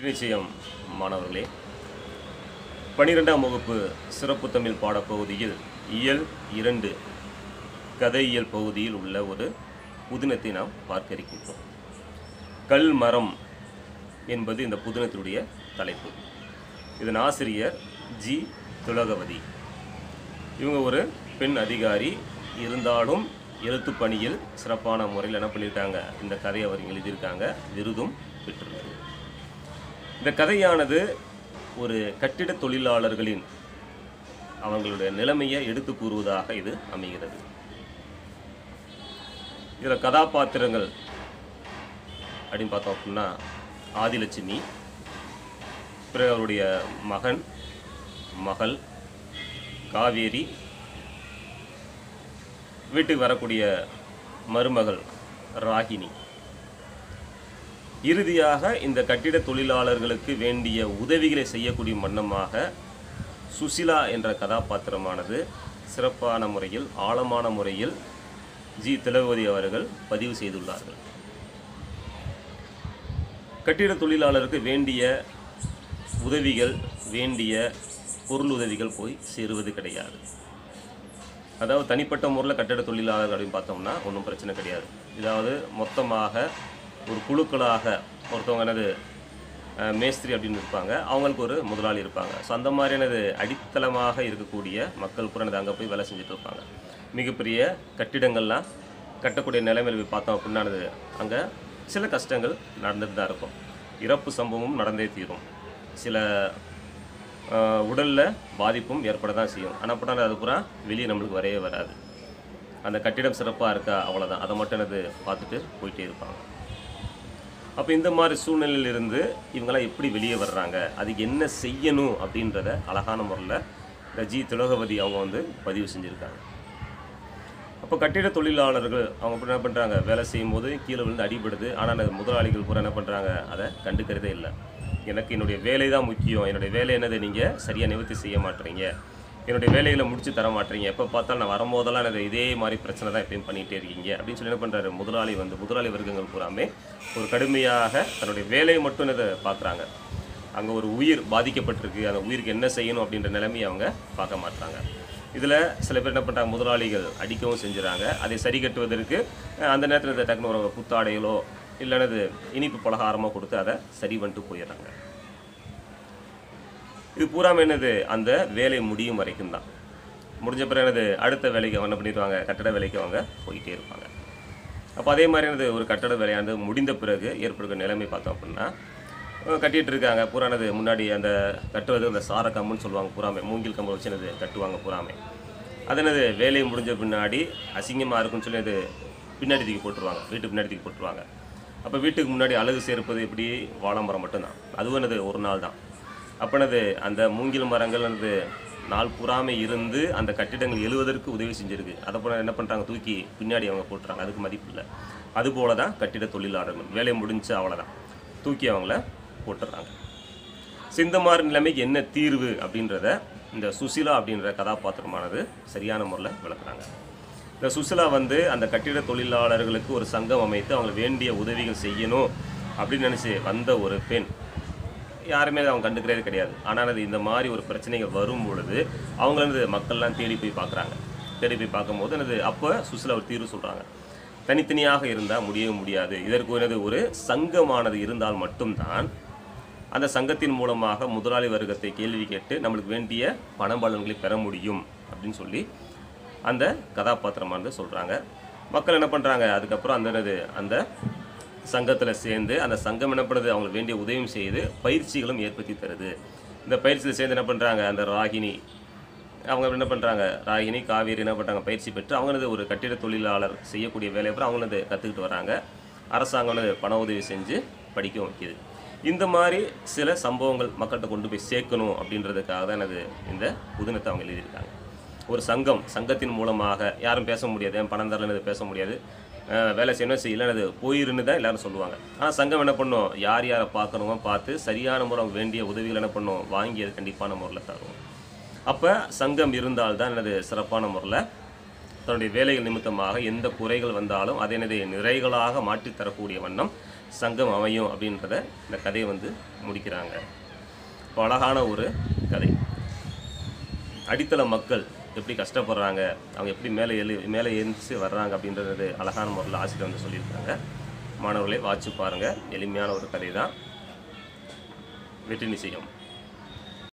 வெற்றி நிச்சயம் மாணவர்களே பனிரெண்டாம் வகுப்பு சிறப்பு தமிழ் பாடப்பகுதியில் இயல் இரண்டு கதையியல் பகுதியில் உள்ள ஒரு புதினத்தை நாம் பார்க்க இருக்கின்றோம் கல் மரம் என்பது இந்த புதினத்தினுடைய தலைப்பு இதன் ஆசிரியர் ஜி துலகவதி இவங்க ஒரு பெண் அதிகாரி இருந்தாலும் எழுத்துப் பணியில் சிறப்பான முறையில் என்ன பண்ணியிருக்காங்க இந்த கதையை அவர் எழுதியிருக்காங்க விருதும் பெற்றுள்ளது இந்த கதையானது ஒரு கட்டிட தொழிலாளர்களின் அவங்களுடைய நிலைமையை எடுத்து கூறுவதாக இது அமைகிறது இதில் கதாபாத்திரங்கள் அப்படின்னு பார்த்தோம் அப்படின்னா ஆதிலட்சுமி பிறகு அவருடைய மகன் மகள் காவேரி வீட்டுக்கு வரக்கூடிய மருமகள் ராகினி இறுதியாக இந்த கட்டிட தொழிலாளர்களுக்கு வேண்டிய உதவிகளை செய்யக்கூடிய வண்ணமாக சுசிலா என்ற கதாபாத்திரமானது சிறப்பான முறையில் ஆழமான முறையில் ஜி திலகவதி அவர்கள் பதிவு செய்துள்ளார்கள் கட்டிட தொழிலாளருக்கு வேண்டிய உதவிகள் வேண்டிய பொருள் உதவிகள் போய் சேருவது கிடையாது அதாவது தனிப்பட்ட முறையில் கட்டிட தொழிலாளர் அப்படின்னு பார்த்தோம்னா ஒன்றும் பிரச்சனை கிடையாது இதாவது மொத்தமாக ஒரு குழுக்களாக ஒருத்தவங்க என்னது அஹ், மேஸ்திரி அப்படின்னு இருப்பாங்க அவங்களுக்கு ஒரு முதலாளி இருப்பாங்க ஸோ அந்த மாதிரியானது அடித்தளமாக இருக்கக்கூடிய மக்கள் கூட என்னது அங்கே போய் வேலை செஞ்சுட்டு இருப்பாங்க மிகப்பெரிய கட்டிடங்கள்லாம் கட்டக்கூடிய நிலைமையில் போய் பார்த்தோம் அப்படின்னானது அங்கே சில கஷ்டங்கள் நடந்துட்டு தான் இருக்கும் இறப்பு சம்பவமும் நடந்தே தீரும் சில உடலில் பாதிப்பும் ஏற்பட தான் செய்யும் ஆனால் படம் அது பூரா வெளியே நம்மளுக்கு வரவே வராது அந்த கட்டிடம் சிறப்பாக இருக்கா அவ்வளோதான் அதை மட்டும் எனது பார்த்துட்டு போயிட்டே இருப்பாங்க அப்போ இந்த மாதிரி சூழ்நிலையிலிருந்து இவங்கெல்லாம் எப்படி வெளியே வர்றாங்க அதுக்கு என்ன செய்யணும் அப்படின்றத அழகான முறையில் இந்த ஜி திலகவதி அவங்க வந்து பதிவு செஞ்சுருக்காங்க அப்போ கட்டிட தொழிலாளர்கள் அவங்க எப்படி என்ன பண்ணுறாங்க வேலை செய்யும் போது கீழே விழுந்து அடிபடுது ஆனால் அந்த முதலாளிகள் பூரா என்ன பண்ணுறாங்க அதை கண்டுக்கிறதே இல்லை எனக்கு என்னுடைய வேலை தான் முக்கியம் என்னுடைய வேலை என்னது நீங்கள் சரியாக நிவர்த்தி செய்ய மாட்டீங்க என்னுடைய வேலைகளை முடிச்சு தர மாட்டீங்க எப்போ பார்த்தாலும் நான் வரும்போதெல்லாம் எனக்கு இதே மாதிரி பிரச்சனை தான் எப்பயும் பண்ணிகிட்டே இருக்கீங்க அப்படின்னு சொல்லி என்ன பண்ணுறாரு முதலாளி வந்து முதலாளி வர்க்கங்கள் பூராமே ஒரு கடுமையாக தன்னுடைய வேலையை மட்டும் இதை பார்க்குறாங்க அங்கே ஒரு உயிர் பாதிக்கப்பட்டிருக்கு அந்த உயிருக்கு என்ன செய்யணும் அப்படின்ற நிலைமையை அவங்க பார்க்க மாட்டாங்க இதில் சில பேர் என்ன பண்ணுறாங்க முதலாளிகள் அடிக்கவும் செஞ்சுறாங்க அதை சரி கட்டுவதற்கு அஹ், அந்த நேரத்தில் இந்த டக்குனு ஒரு புத்தாடைகளோ இல்லைனது இனிப்பு பலகாரமோ கொடுத்து அதை சரி பண்ணிட்டு போயிடுறாங்க இது பூராம என்னது அந்த வேலை முடியும் வரைக்கும் தான் முடிஞ்ச பிறகு என்னது அடுத்த வேலைக்கு அவங்க என்ன பண்ணிடுவாங்க கட்டட வேலைக்கு அவங்க போயிட்டே இருப்பாங்க அப்போ அதே மாதிரி என்னது ஒரு கட்டட வேலையானது முடிந்த பிறகு ஏற்படுகிற நிலைமை பார்த்தோம் அப்படின்னா அஹ் கட்டிட்டு இருக்காங்க பூரானது முன்னாடி அந்த கட்டுவது அந்த சார கம்புன்னு சொல்லுவாங்க பூராமே மூங்கில் கம்பு வச்சு என்னது கட்டுவாங்க பூராமே அது என்னது வேலை முடிஞ்ச பின்னாடி அசிங்கமாக இருக்குன்னு சொல்லி அது பின்னாடி தூக்கி போட்டுருவாங்க வீட்டுக்கு பின்னாடி தூக்கி போட்டுருவாங்க அப்போ வீட்டுக்கு முன்னாடி அழகு சேர்ப்பது எப்படி வாழைமரம் மட்டும்தான் அதுவும் என்னது ஒரு நாள் தான் அப்பனது அந்த மூங்கில் மரங்கள் என்னது நாள் பூராமே இருந்து அந்த கட்டிடங்கள் எழுவதற்கு உதவி செஞ்சிருக்கு அதை போல என்ன பண்ணுறாங்க தூக்கி பின்னாடி அவங்க போட்டுறாங்க அதுக்கு மதிப்பு இல்லை அதுபோல தான் கட்டிட தொழிலாளர்கள் வேலை முடிஞ்சு அவ்வளோதான் தூக்கி அவங்கள போட்டுடுறாங்க ஸோ இந்த மாதிரி நிலைமைக்கு என்ன தீர்வு அப்படின்றத இந்த சுசிலா அப்படின்ற கதாபாத்திரமானது சரியான முறையில் விளக்குறாங்க இந்த சுசிலா வந்து அந்த கட்டிட தொழிலாளர்களுக்கு ஒரு சங்கம் அமைத்து அவங்க வேண்டிய உதவிகள் செய்யணும் அப்படின்னு நினச்சி வந்த ஒரு பெண் யாருமே அதை அவங்க கண்டுக்கிறதே கிடையாது ஆனால் அது இந்த மாதிரி ஒரு பிரச்சனைகள் வரும் பொழுது அவங்களது மக்கள்லாம் தேடி போய் பார்க்குறாங்க தேடி போய் பார்க்கும்போது எனது அப்போ சுசிலா ஒரு தீர்வு சொல்கிறாங்க தனித்தனியாக இருந்தால் முடியவே முடியாது இதற்கு எனது ஒரு சங்கமானது இருந்தால் மட்டும்தான் அந்த சங்கத்தின் மூலமாக முதலாளி வர்க்கத்தை கேள்வி கேட்டு நம்மளுக்கு வேண்டிய பணபலன்களை பெற முடியும் அப்படின்னு சொல்லி அந்த கதாபாத்திரமானது சொல்கிறாங்க மக்கள் என்ன பண்ணுறாங்க அதுக்கப்புறம் அந்த என்னது அந்த சங்கத்தில் சேர்ந்து அந்த சங்கம் என்ன பண்ணுது அவங்களுக்கு வேண்டிய உதவியும் செய்து பயிற்சிகளும் ஏற்படுத்தி தருது இந்த பயிற்சியில் சேர்ந்து என்ன பண்ணுறாங்க அந்த ராகினி அவங்க என்ன பண்ணுறாங்க ராகினி காவேரி என்ன பண்ணுறாங்க பயிற்சி பெற்று அவங்களது ஒரு கட்டிட தொழிலாளர் செய்யக்கூடிய வேலையை அப்புறம் அவங்களது கற்றுக்கிட்டு வராங்க அரசாங்கம் வந்து பண உதவி செஞ்சு படிக்க வைக்கிது இந்த மாதிரி சில சம்பவங்கள் மக்கள்கிட்ட கொண்டு போய் சேர்க்கணும் அப்படின்றதுக்காக தான் எனது இந்த புதினத்தை அவங்க எழுதியிருக்காங்க ஒரு சங்கம் சங்கத்தின் மூலமாக யாரும் பேச முடியாது என் பணம் தரலன்னு பேச முடியாது அஹ் வேலை செய்யணும் செய்யல அது போயிருன்னு தான் எல்லாரும் சொல்லுவாங்க ஆனால் சங்கம் என்ன பண்ணும் யார் யாரை பார்க்கணுமோ பார்த்து சரியான முறை அவங்க வேண்டிய உதவிகள் என்ன பண்ணும் வாங்கி அது கண்டிப்பான முறையில் தரும் அப்போ சங்கம் இருந்தால்தான் எனது சிறப்பான முறையில் தன்னுடைய வேலைகள் நிமித்தமாக எந்த குறைகள் வந்தாலும் அதை எனது நிறைகளாக மாற்றித் தரக்கூடிய வண்ணம் சங்கம் அமையும் அப்படின்றத இந்த கதையை வந்து முடிக்கிறாங்க இப்போ அழகான ஒரு கதை அடித்தள மக்கள் எப்படி கஷ்டப்படுறாங்க அவங்க எப்படி மேலே எழு மேலே எழுந்துச்சு வர்றாங்க அப்படின்றது அழகான முறையில் ஆசிரியர் வந்து சொல்லியிருக்காங்க மாணவர்களே வாட்சி பாருங்கள் எளிமையான ஒரு கதை தான் வெற்றி நிச்சயம்